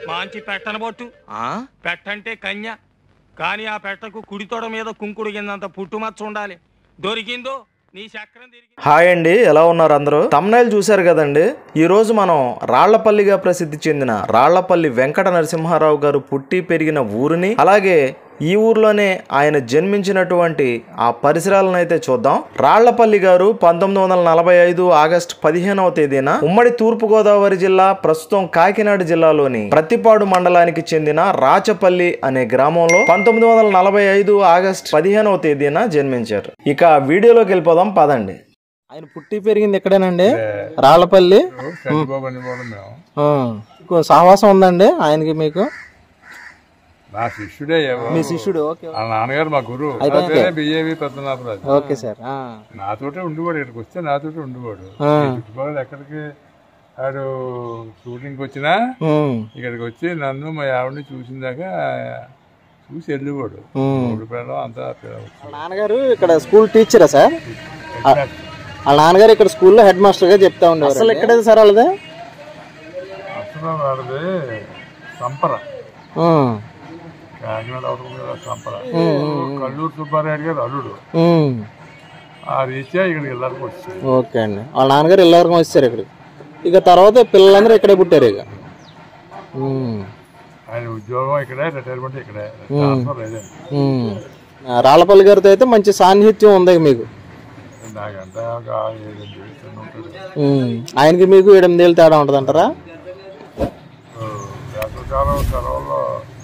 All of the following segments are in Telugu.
మాంచి పెట్టనబొట్టు ఆ? పెట్టంటే కన్య కానీ ఆ పెట్టకు కుడితోడ మీద కుంకుడు కిందంత పుట్టుమచ్చ ఉండాలి దొరికిందో నీ చక్రం తిరిగి హాయ్ అండి ఎలా ఉన్నారు అందరూ తమ్నైల్ చూశారు కదండి ఈ రోజు మనం రాళ్లపల్లిగా ప్రసిద్ధి చెందిన రాళ్లపల్లి వెంకట నరసింహారావు గారు పుట్టి పెరిగిన ఊరిని అలాగే ఈ ఊర్లోనే ఆయన జన్మించినటువంటి ఆ పరిసరాలను అయితే చూద్దాం రాళ్లపల్లి గారు పంతొమ్మిది వందల నలభై ఐదు ఆగస్టు పదిహేనవ తేదీన ఉమ్మడి తూర్పు గోదావరి జిల్లా ప్రస్తుతం కాకినాడ జిల్లాలోని ప్రతిపాడు మండలానికి చెందిన రాచపల్లి అనే గ్రామంలో పంతొమ్మిది వందల నలభై ఐదు ఆగస్టు పదిహేనవ తేదీన జన్మించారు ఇక వీడియోలోకి వెళ్ళిపోదాం పదండి ఆయన పుట్టి పెరిగింది ఎక్కడేనండి రాళ్లపల్లి చంద్రబాబు అని కూడా మేము ఆ, ఇంకో సహవాసం ఉందండి ఆయనకి మీకు నా శిష్యుడే ఏమో. మీ శిష్యుడు ఓకే వాళ్ళ నాన్నగారు మా గురువు బిఏవి పద్మనాభరాజు ఓకే సార్ ఆ, నాతోటే ఉండేవాడు ఇక్కడికి వస్తే నాతోటే ఉండేవాడు ఆ. ఈ చుట్టుపక్కల ఎక్కడికి ఆడు షూటింగ్కి వచ్చినా ఉమ్, ఇక్కడికి వచ్చి నన్ను మా ఆవిడని చూసిందాక చూసి వెళ్ళేవాడు ఉమ్. మూడు పిల్లలు అంతా పిల్లలు. వాళ్ళ నాన్నగారు ఇక్కడ స్కూల్ టీచరా సార్ ఆ, వాళ్ళ నాన్నగారు ఇక్కడ స్కూల్లో హెడ్ మాస్టర్ గా చెప్తా ఉండేవారు అసలు ఎక్కడేది సార్ వాళ్ళది అసలు వాడిది సంపర ఉమ్, కాకినాడ అవతల మీద సంపర కల్లూరు సుబ్బారాయుడు గారు అల్లుడు ఉమ్, ఆ రీత్యా ఇక్కడికి వెళ్ళాల్సి వచ్చింది ఓకే అండి వాళ్ళ నాన్నగారు ಎಲ್ಲರಿಗೂ వచ్చారు ఇక్కడ ఇక తర్వాత పిల్లలందరూ ఇక్కడే పుట్టారు ఇక ఉమ్, ఆయన ఉద్యోగం ఇక్కడే రిటైర్మెంట్ ఇక్కడే ట్రాన్స్ఫర్ లేదండి ఉమ్. ఆ, రాళ్ళపల్లి గారితో అయితే మంచి సాన్నిహిత్యం ఉంది మీకు నాకంటే ఒక ఏడెనిమిది ఏళ్ళు చిన్న ఉంటాడు ఉమ్, ఆయనకి మీకు ఎనిమిదేళ్ళు తేడా ఉంటుంది అంటారా ఓ, వేసవికాలం సెలవుల్లో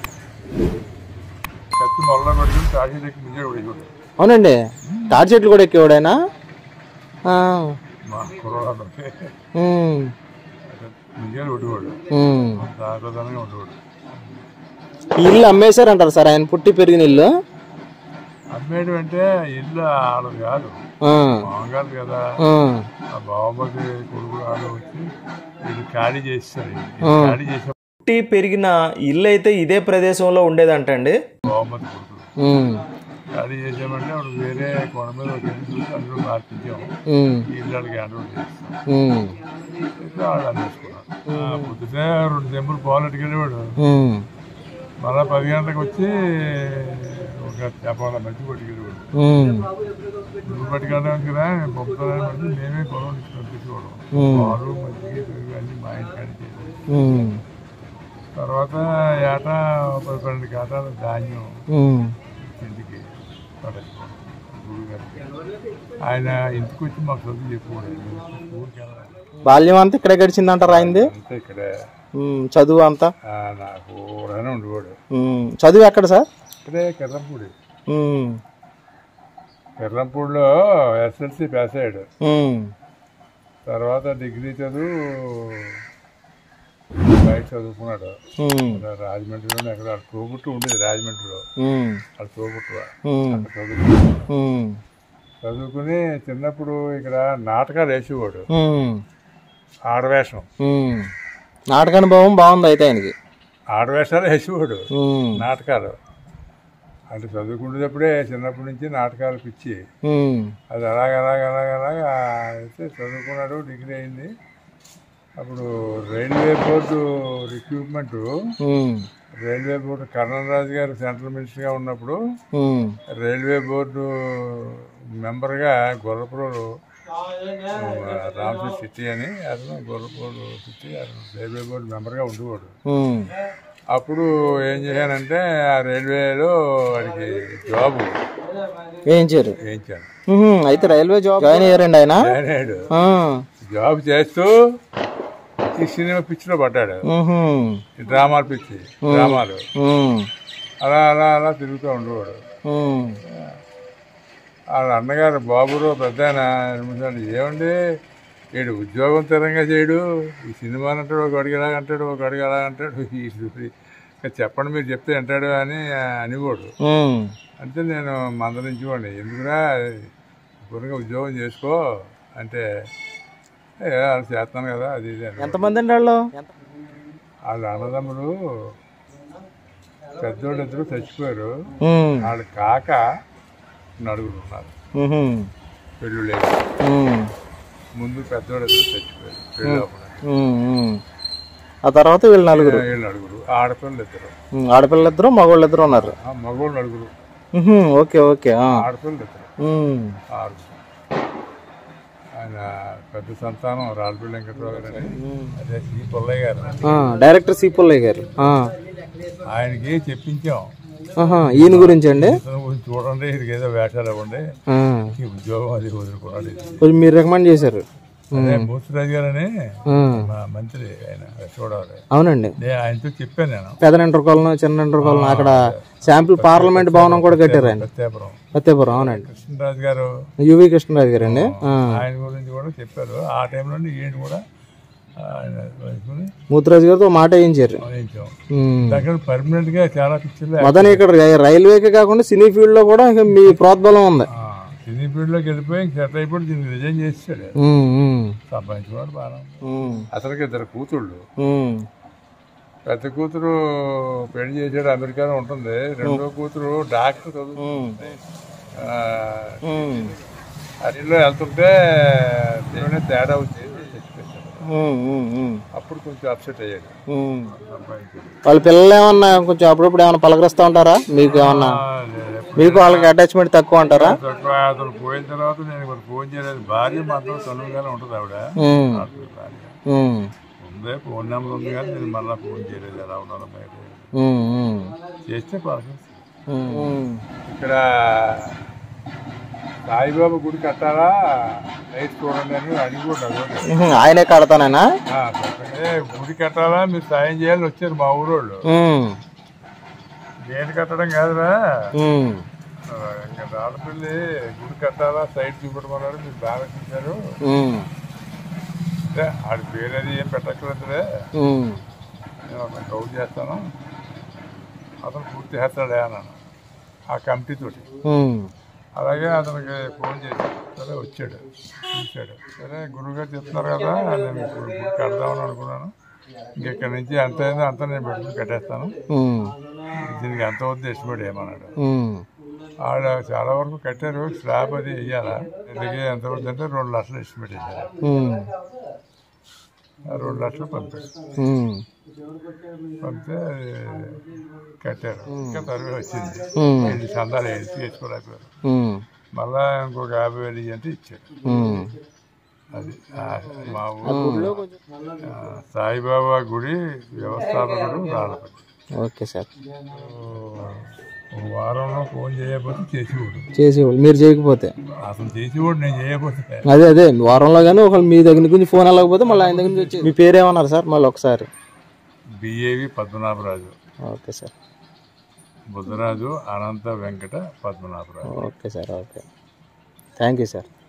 కత్తి మొల్ల పెట్టుకుని తాగి దగ్గర ముందే ఉడికి అవునండి తాడి చెట్లు కూడా ఎక్కేవాడు ఆయన ఆ, మా కుర్రవాడు ఉమ్, ముందే ఉండేవాడు ఉమ్. దాదాపుగా ఉండేవాడు ఈ ఇల్లు అమ్మేశారంటారు సార్ ఆయన పుట్టి పెరిగిన ఇల్లు అమ్మేయడం అంటే ఇల్లు ఆడదు కాదు ఆ, మామగారు కదా ఆ, ఆ బావమతి కొడుకు ఆడు వచ్చి వీళ్ళు ఖాళీ చేస్తారు ఖాళీ చేసే పుట్టి పెరిగిన ఇల్లు అయితే ఇదే ప్రదేశంలో ఉండేదంటండి బావమతి కొడుకు ఉమ్, ఖాళీ చేసామంటే అప్పుడు వేరే కొన మీద ఒక ఇల్లు చూసి అందులో మార్పించాం ఉమ్, ఈ ఇళ్ళకి హ్యాండ్ ఓవర్ చేస్తాం ఉమ్, అయితే వాళ్ళు అమ్మేసుకున్నారు ఆ, పొద్దునే రెండు చెంబులు పాలు అట్టుకెళ్ళేవాడు ఉమ్, మళ్ళా పది గంటలకు వచ్చి ఒక చేపల మంచి పట్టుకెళ్ళేవాడు ఉమ్, నువ్వు పట్టుకెళ్ళడానికి రా నేను పంపుతానని అంటే మేమే గొడవ నుంచి పంపించుకోవడం ఉమ్. పాలు మజ్జిగ పెరుగు అన్ని మా ఇంటికాడ చేసి ఉమ్, తర్వాత ఏటా పది పన్నెండు కాటాలు ధాన్యం ఉమ్. ఇంటికి పడేసుకోవడం గురుగారికి ఆయన ఇంటికి వచ్చి మాకు చదువు చెప్పేవాడు ఊరికి వెళ్ళాలి బాల్యం అంతా ఇక్కడే గడిచిందంటారు ఆయనది అంతే ఇక్కడే ఉమ్, చదువు అంతా ఆ, నాకు ఊరనే ఉండేవాడు ఉమ్, చదువు ఎక్కడ సార్ ఇక్కడే కిర్రంపూడి ఉమ్, కిర్రంపూడిలో ఎస్ఎల్సి పాస్ అయ్యాడు ఉమ్, తర్వాత డిగ్రీ చదువు బయట చదువుకున్నాడు ఉమ్, అక్కడ రాజమండ్రిలో ఎక్కడ అక్కడ తోబుట్టు ఉండేది రాజమండ్రిలో ఉమ్, అక్కడ తోబుట్టువా ఉమ్, అక్కడ చదువుకున్నాడు ఉమ్, చదువుకుని చిన్నప్పుడు ఇక్కడ నాటకాలు వేసేవాడు ఉమ్, ఆడవేషం ఉమ్. నాటక అనుభవం బాగుంది అయితే ఆయనకి ఆడవేషాలు వేసేవాడు ఉమ్, నాటకాలు అంటే చదువుకునేటప్పుడే చిన్నప్పటి నుంచి నాటకాలు పిచ్చి ఉమ్, అది అలాగ అలాగ అలాగ అలాగ అయితే చదువుకున్నాడు డిగ్రీ అయింది అప్పుడు railway board recruitment um, railway board Karnan Raju garu central మినిస్టర్గా ఉన్నప్పుడు ఉమ్, రైల్వే బోర్డు మెంబర్గా గొర్రపూరు రామశ్రీ సిట్టి అని అతను గొర్రపూరు సిట్టి అతను రైల్వే బోర్డు మెంబర్గా ఉండేవాడు ఉమ్. అప్పుడు ఏం చేశానంటే ఆ రైల్వేలో వాడికి జాబ్ వేయించారు వేయించాను ఉహుం, అయితే రైల్వే జాబ్ జాయిన్ అయ్యారండి ఆయన జాయిన్ అయ్యాడు ఆ, జాబ్ చేస్తూ ఈ సినిమా పిచ్చిలో పడ్డాడు ఉహుం, ఈ డ్రామాలు పిచ్చి డ్రామాలు ఉమ్, అలా అలా అలా తిరుగుతూ ఉండేవాడు ఉమ్, వాళ్ళ అన్నగారు బాబులో పెద్ద ఆయన ఏమంటాడు, ఏమండి వీడు ఉద్యోగం తిరంగా చేయడు ఈ సినిమా అంటాడు ఒక అడిగి ఎలా అంటాడు ఒక అడిగి ఎలా అంటాడు ఈ ఇది- ఇంకా చెప్పండి మీరు చెప్తే అంటాడు అని అనివాడు ఉమ్, అంటే నేను మందలించేవాడిని ఎందుకురా పూర్ణంగా ఉద్యోగం చేసుకో అంటే "ఏ, వాళ్ళు చేస్తాను కదా అది ఇది అని ఎంతమంది అండి వాళ్ళు వాళ్ళ అన్నదమ్ములు పెద్దోళ్ళు ఇద్దరు చచ్చిపోయారు ఉమ్, వాళ్ళ కాక నలుగురు ఉన్నారు ఉహుం, పెళ్ళి లేదు ఉమ్, ముందు పెద్దోళ్ళు ఇద్దరు చచ్చిపోయారు పెళ్ళి అప్పుడు ఉమ్, ఉమ్. ఆ తర్వాత వీళ్ళు నలుగురు వీళ్ళు నలుగురు ఆడపిల్లలు ఇద్దరు ఉమ్, ఆడపిల్లలు ఇద్దరు మగవాళ్ళు ఇద్దరు ఉన్నారు ఆ మగవాళ్ళు నలుగురు ఉహు, ఓకే ఓకే ఆ. ఆడపిల్లలు ఇద్దరు ఉమ్, ఆరు ఆయన పెద్ద సంతానం రాళ్ళపల్లి వెంకట్రావు గారు అని అదే సి పుల్లయ్య గారు ఆ, డైరెక్టర్ సి పుల్లయ్య గారు ఆ, ఆయనకి చెప్పించాం ఆహా, ఈయన గురించి అండి ఇతను కొంచెం చూడండి ఇది ఏదో వేషాలు ఇవ్వండి ఆ, ఈ ఉద్యోగం అది వదులుకోవాలి కొంచెం మీరు రికమెండ్ చేశారు అదే మూర్తిరాజు గారు అని ఆ, మా మంత్రి ఆయన చూడాలి అవునండి నేను ఆయనతో చెప్పాను నేను పెద్ద ఇంటర్కోలను చిన్న ఇంటర్కోలను అక్కడ శాంపిల్ పార్లమెంట్ భవనం కూడా కట్టారు ఆయన సత్యాపురం సత్యపురం అవునండి కృష్ణరాజు గారు యువి కృష్ణరాజు గారు అండి ఆయన గురించి కూడా చెప్పారు ఆ టైంలో ఈయన కూడా ఆయన వేసుకుని మూర్తిరాజు గారితో మాట వేయించారు వేయించాం ఉమ్. అక్కడ పర్మనెంట్ గా చాలా పిక్చర్లు మొదలు ఇక్కడ రై- రైల్వేకే కాకుండా సినీ ఫీల్డ్ లో కూడా ఇంకా మీ ప్రోద్బలం ఉంది సినీ ఫీల్డ్ లోకి వెళ్ళిపోయి సెట్ అయిపోయి దీన్ని రిజైన్ చేసాడు ఉమ్, ఉమ్, సంపాదించుకోవడం బాగా ఉమ్, అసలుకి ఇద్దరు కూతుళ్ళు ఉమ్, పెద్ద కూతురు పెళ్లి చేసాడు అమెరికాలో ఉంటుంది రెండో కూతురు డాక్టర్ చదువుతుంది ఆ, ఉమ్, అన్నిలో వెళ్తుంటే దేవునే తేడా వచ్చి చచ్చిపోయాడు ఉమ్, ఉమ్, ఉమ్, అప్పుడు కొంచెం అప్సెట్ అయ్యాడు ఉమ్. సంపాదించాడు వాళ్ళ పిల్లలు ఏమన్నా కొంచెం అప్పుడప్పుడు ఏమన్నా పలకరిస్తూ ఉంటారా మీకు ఏమన్నా మీకు వాళ్ళకి అటాచ్మెంట్ తక్కువ అంటారా తక్కువ అతను పోయిన తర్వాత నేను ఇప్పుడు ఫోన్ చేయలేదు భార్య మాత్రం చదువుగానే ఉంటుంది ఆవిడ ఉమ్, భార్య. ఉమ్, ఉందే ఫోన్ నెంబర్ ఉంది కానీ నేను మళ్ళీ ఫోన్ చేయలేదు ఎలా ఉన్నారో బయట ఉమ్, ఉమ్, చేస్తే ప్రాసెస్ ఉమ్, ఉమ్. ఇక్కడ సాయిబాబా గుడి కట్టాలా నైట్ చూడండి అని అడిగి కూడా అడగలేదు. ఉహు, ఆయనే కడతానేనా ఆ, కట్టండి. గుడి కట్టాలా మీరు సాయం చేయాలని వచ్చారు మా ఊరోళ్ళు ఉమ్, నేను కట్టడం కాదురా ఉమ్, ఆ, ఇంకా రాళ్ళపల్లి గుడి కట్టాలా సైడ్ చూపెట్టమన్నారు మీరు బాగా చూశారు ఉమ్, అంటే ఆడి పేరు అది ఏం పెట్టక్కర్లేదులే ఉమ్, నేను అతను కౌట్ చేస్తాను అతను పూర్తి చేస్తాడే అన్నాను ఆ కమిటీ తోటి ఉమ్, అలాగే అతనికి ఫోన్ చేశాను సరే వచ్చాడు చూశాడు సరే గురువుగారు చెప్తున్నారు కదా నేను ఇప్పుడు గుడి కడదామని అనుకున్నాను ఇంకెక్కడి నుంచి ఎంత అయిందో అంతా నేను పెట్టుకుని కట్టేస్తాను ఉమ్, దీనికి ఎంత అవుతుంది ఎస్టిమేట్ ఏమన్నాడు ఉమ్, ఆడ చాలా వరకు కట్టారు స్లాబ్ అది వేయాలా ఇంటికి ఎంత అవుతుంది అంటే రెండు లక్షలు ఎస్టిమేట్ వేశారు ఉమ్, ఆ రెండు లక్షలు పంపారు ఉమ్, పంపితే కట్టారు ఇంకా తరువే వచ్చింది ఉమ్, ఏడు చందాలు ఏడు చేసుకోలేకపోయారు ఉమ్, మళ్ళా ఇంకొక యాభై వేలు ఇయ్యి అంటే ఇచ్చాడు ఉమ్. అది ఆ, మా ఊరు ఆ, సాయిబాబా గుడి వ్యవస్థాపకుడు రాళ్ళపల్లి ఓకే సార్ ఒక వారంలో ఫోన్ చేయకపోతే చేసేవాడు చేసేవాళ్ళు మీరు చేయకపోతే అసలు చేసేవాడు నేను చేయకపోతే అదే అదే వారంలో కానీ ఒకళ్ళు మీ దగ్గర నుంచి ఫోన్ వెళ్ళకపోతే మళ్ళీ ఆయన దగ్గర నుంచి వచ్చి మీ పేరు ఏమన్నారు సార్ మళ్ళీ ఒకసారి BAV Padmanabharaju okay sir Buddharaju Anantha Venkata Padmanabharaju okay sir okay thank you sir